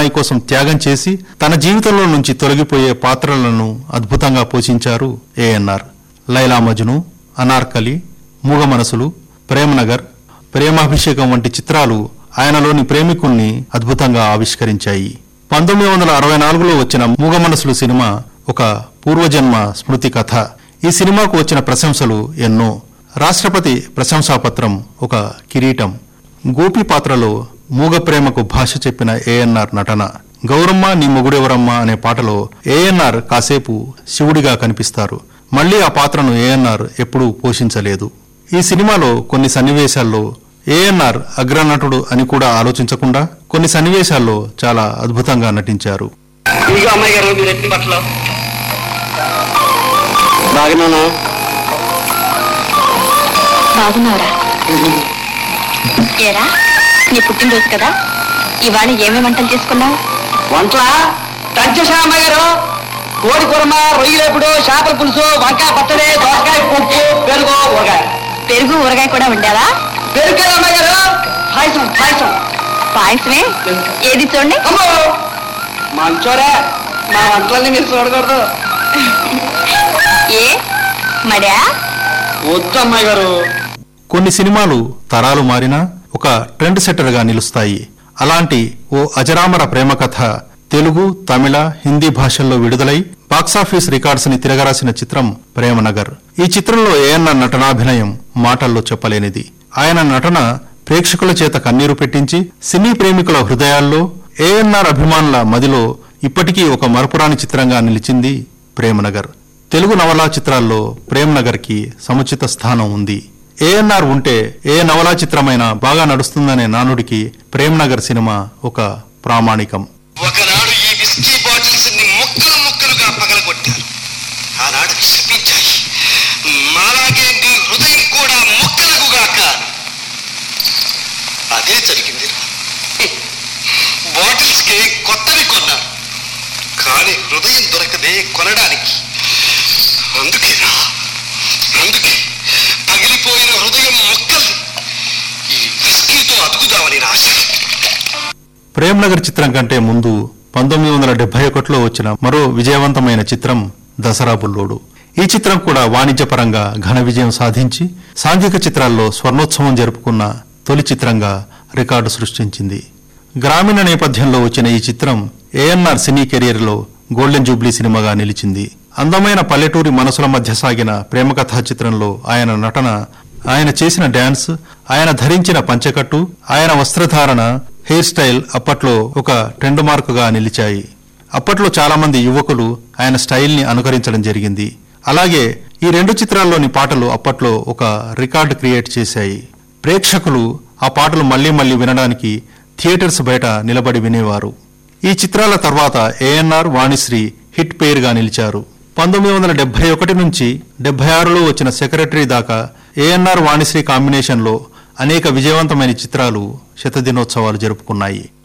వారి కోసం త్యాగం చేసి తన జీవితంలో నుంచి తొలగిపోయే పాత్రలను అద్భుతంగా పోషించారు ఏఎన్ఆర్ లైలా మజ్ను అనార్కలి మూగ మనసులు ప్రేమనగర్ ప్రేమాభిషేకం వంటి చిత్రాలు ఆయనలోని ప్రేమికుణ్ణి అద్భుతంగా ఆవిష్కరించాయి పంతొమ్మిది వందల అరవై నాలుగులో వచ్చిన మూగ మనసులు సినిమా ఒక పూర్వజన్మ స్మృతి కథ ఈ సినిమాకు వచ్చిన ప్రశంసలు ఎన్నో రాష్ట్రపతి ప్రశంసాపత్రం ఒక కిరీటం గోపి పాత్రలో మూగ ప్రేమకు భాష చెప్పిన ఏఎన్ఆర్ నటన గౌరమ్మ నీ మొగుడెవరమ్మ అనే పాటలో ఏఎన్ఆర్ కాసేపు శివుడిగా కనిపిస్తారు మళ్లీ ఆ పాత్రను ఏఎన్ఆర్ ఎప్పుడూ పోషించలేదు ఈ సినిమాలో కొన్ని సన్నివేశాల్లో ఏఎన్ఆర్ అగ్రనటుడు అని కూడా ఆలోచించకుండా కొన్ని సన్నివేశాల్లో చాలా అద్భుతంగా నటించారు ఇదిగో అమ్మాయి గారు మీరు ఎత్తిన బట్టలు బాగున్నాను బాగున్నావురా ఏరా నీ పుట్టినరోజు కదా ఇవాళ ఏమేమి వంటలు చేసుకున్నావు వంటల టంచేసా అమ్మాయి గారు కోడి కూరమ రొయ్యలేపుడు చేపల పులుసు వంకాయ పచ్చడి దోసకాయ పప్పు పెరుగు ఊరగాయ పెరుగు ఊరగాయ కూడా వండావా పెరుగు కదా అమ్మాయి గారు పాయసం పాయసం పాయసమే ఏది చూడండి అమ్మో మంచోరే మా వంటలన్నీ మీరు చూడకూడదు ఏ మడా వద్దు అమ్మాయి గారు కొన్ని సినిమాలు తరాలు మారినా ఒక ట్రెండ్ సెట్టర్గా నిలుస్తాయి అలాంటి ఓ అజరామర ప్రేమ కథ తెలుగు తమిళ హిందీ భాషల్లో విడుదలై బాక్సాఫీస్ రికార్డ్స్ ని తిరగరాసిన చిత్రం ప్రేమనగర్ ఈ చిత్రంలో ఏఎన్ఆర్ నటనాభినయం మాటల్లో చెప్పలేనిది ఆయన నటన ప్రేక్షకుల చేత కన్నీరు పెట్టించి సినీ ప్రేమికుల హృదయాల్లో ఏఎన్ఆర్ అభిమానుల మదిలో ఇప్పటికీ ఒక మరపురాని చిత్రంగా నిలిచింది ప్రేమనగర్ తెలుగు నవలా చిత్రాల్లో ప్రేమ్నగర్ కి సముచిత స్థానం ఉంది ఏఎన్ఆర్ ఉంటే ఏ నవలా చిత్రమైనా బాగా నడుస్తుందనే నానుడికి ప్రేమ్నగర్ సినిమా ఒక ప్రామాణికం ఒకనాడు ఈ విస్కీ బాటిల్స్ ని ముక్కలు ముక్కలుగా పగలగొట్టారు ఆనాడు శపించాయి మాలాగే నీ హృదయం కూడా ముక్కలగుగాక అదే జరిగింది బాటిల్స్ కి కొత్తవి కొన్నారు కానీ హృదయం దొరకదే కొనడానికి అందుకేనా అందుకే పగిలిపోయిన హృదయం ముక్కల్ని ఈ విస్కీతో అతుకుదామని నా ఆశ ప్రేమ్నగర్ చిత్రం కంటే ముందు పంతొమ్మిది వందల డెబ్బై ఒకటిలో వచ్చిన మరో విజయవంతమైన చిత్రం దసరా బుల్లోడు ఈ చిత్రం కూడా వాణిజ్యపరంగా ఘన విజయం సాధించి సాంఘిక చిత్రాల్లో స్వర్ణోత్సవం జరుపుకున్న తొలి చిత్రంగా రికార్డు సృష్టించింది గ్రామీణ నేపథ్యంలో వచ్చిన ఈ చిత్రం ఏఎన్ఆర్ సినీ కెరీర్లో గోల్డెన్ జూబ్లీ సినిమాగా నిలిచింది అందమైన పల్లెటూరి మనసుల మధ్య సాగిన ప్రేమ కథా చిత్రంలో ఆయన నటన ఆయన చేసిన డాన్స్ ఆయన ధరించిన పంచకట్టు ఆయన వస్త్రధారణ హెయిర్ స్టైల్ అప్పట్లో ఒక ట్రెండ్ మార్కుగా నిలిచాయి అప్పట్లో చాలా మంది యువకులు ఆయన స్టైల్ ని అనుకరించడం జరిగింది అలాగే ఈ రెండు చిత్రాల్లోని పాటలు అప్పట్లో ఒక రికార్డు క్రియేట్ చేశాయి ప్రేక్షకులు ఆ పాటలు మళ్లీ మళ్లీ వినడానికి థియేటర్స్ బయట నిలబడి వినేవారు ఈ చిత్రాల తర్వాత ఏఎన్ఆర్ వాణిశ్రీ హిట్ పేరుగా నిలిచారు పంతొమ్మిది వందల డెబ్బై ఒకటి నుంచి డెబ్బై ఆరులో వచ్చిన సెక్రటరీ దాకా ఏఎన్ఆర్ వాణిశ్రీ కాంబినేషన్లో అనేక విజయవంతమైన చిత్రాలు శతదినోత్సవాలు జరుపుకున్నాయి